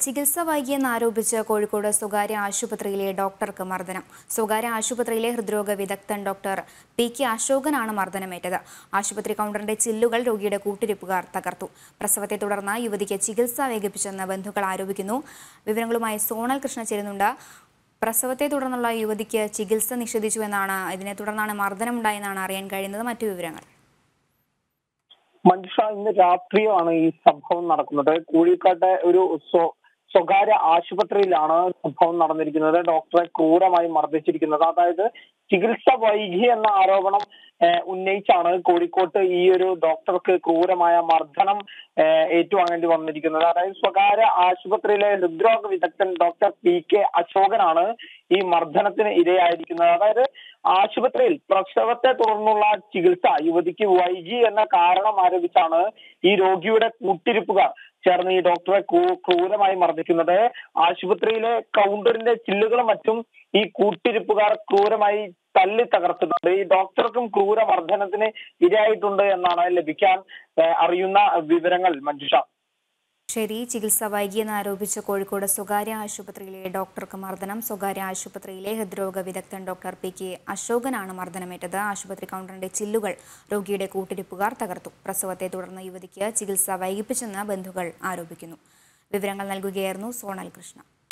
ചികിത്സ വൈകിയെന്നാരോപിച്ച് കോഴിക്കോട് സ്വകാര്യ ആശുപത്രിയിലെ ഡോക്ടർക്ക് മർദ്ദനം സ്വകാര്യ ആശുപത്രിയിലെ ഹൃദ്രോഗ വിദഗ്ധൻ ഡോക്ടർ പി കെ അശോകനാണ് മർദ്ദനമേറ്റത് ആശുപത്രി കൗണ്ടറിന്റെ ചില്ലുകൾ രോഗിയുടെ കൂട്ടിരിപ്പുകാർ തകർത്തു പ്രസവത്തെ തുടർന്ന് യുവതിക്ക് ചികിത്സ വൈകിപ്പിച്ചെന്ന് ബന്ധുക്കൾ ആരോപിക്കുന്നു വിവരങ്ങളുമായി സോണൽ കൃഷ്ണ ചേരുന്നുണ്ട് പ്രസവത്തെ തുടർന്നുള്ള യുവതിക്ക് ചികിത്സ നിഷേധിച്ചുവെന്നാണ് ഇതിനെ തുടർന്നാണ് മർദ്ദനമുണ്ടായെന്നാണ് അറിയാൻ കഴിയുന്നത് മറ്റു വിവരങ്ങൾ മഞ്ജുഷ ഇന്ന് രാത്രിയാണ് ഈ സംഭവം നടക്കുന്നത് കോഴിക്കാട്ടെ ഒരു സ്വ- സ്വകാര്യ ആശുപത്രിയിലാണ് സംഭവം നടന്നിരിക്കുന്നത് ഡോക്ടറെ ക്രൂരമായി മർദ്ദിച്ചിരിക്കുന്നത് അതായത് ചികിത്സ വൈകി എന്ന ആരോപണം ഏഹ്, ഉന്നയിച്ചാണ് കോഴിക്കോട്ട് ഈ ഒരു ഡോക്ടർക്ക് ക്രൂരമായ മർദ്ദനം ഏഹ്, ഏറ്റുവാങ്ങേണ്ടി വന്നിരിക്കുന്നത് അതായത് സ്വകാര്യ ആശുപത്രിയിലെ ഹൃദ്രോഗ വിദഗ്ധൻ ഡോക്ടർ പി കെ അശോകനാണ് ഈ മർദ്ദനത്തിന് ഇരയായിരിക്കുന്നത് അതായത് ആശുപത്രിയിൽ പ്രസവത്തെ തുടർന്നുള്ള ചികിത്സ യുവതിക്ക് വൈകി എന്ന കാരണം ആരോപിച്ചാണ് ഈ രോഗിയുടെ കൂട്ടിരിപ്പുകാർ ചേർന്ന് ഈ ഡോക്ടറെ ക്രൂ- ക്രൂരമായി മർദ്ദിക്കുന്നത് ആശുപത്രിയിലെ കൗണ്ടറിന്റെ ചില്ലുകളും മറ്റും ഈ കൂട്ടിരിപ്പുകാർ ക്രൂരമായി തല്ലി തകർത്തിട്ടുണ്ട് ഈ ഡോക്ടർക്കും ക്രൂര മർദ്ദനത്തിന് ഇരയായിട്ടുണ്ട് എന്നാണ് ലഭിക്കാൻ ഏഹ്, അറിയുന്ന വിവരങ്ങൾ മഞ്ജുഷ ശരി ചികിത്സ വൈകിയെന്ന് ആരോപിച്ച് കോഴിക്കോട് സ്വകാര്യ ആശുപത്രിയിലെ ഡോക്ടർക്ക് മർദ്ദനം സ്വകാര്യ ആശുപത്രിയിലെ ഹൃദ്രോഗ വിദഗ്ധൻ ഡോക്ടർ പി കെ അശോകനാണ് മർദ്ദനമേറ്റത് ആശുപത്രി കൗണ്ടറിന്റെ ചില്ലുകൾ രോഗിയുടെ കൂട്ടിരിപ്പുകാർ തകർത്തു പ്രസവത്തെ തുടർന്ന് യുവതിക്ക് ചികിത്സ വൈകിപ്പിച്ചെന്ന് ബന്ധുക്കൾ ആരോപിക്കുന്നു വിവരങ്ങൾ നൽകുകയായിരുന്നു സോണൽ കൃഷ്ണ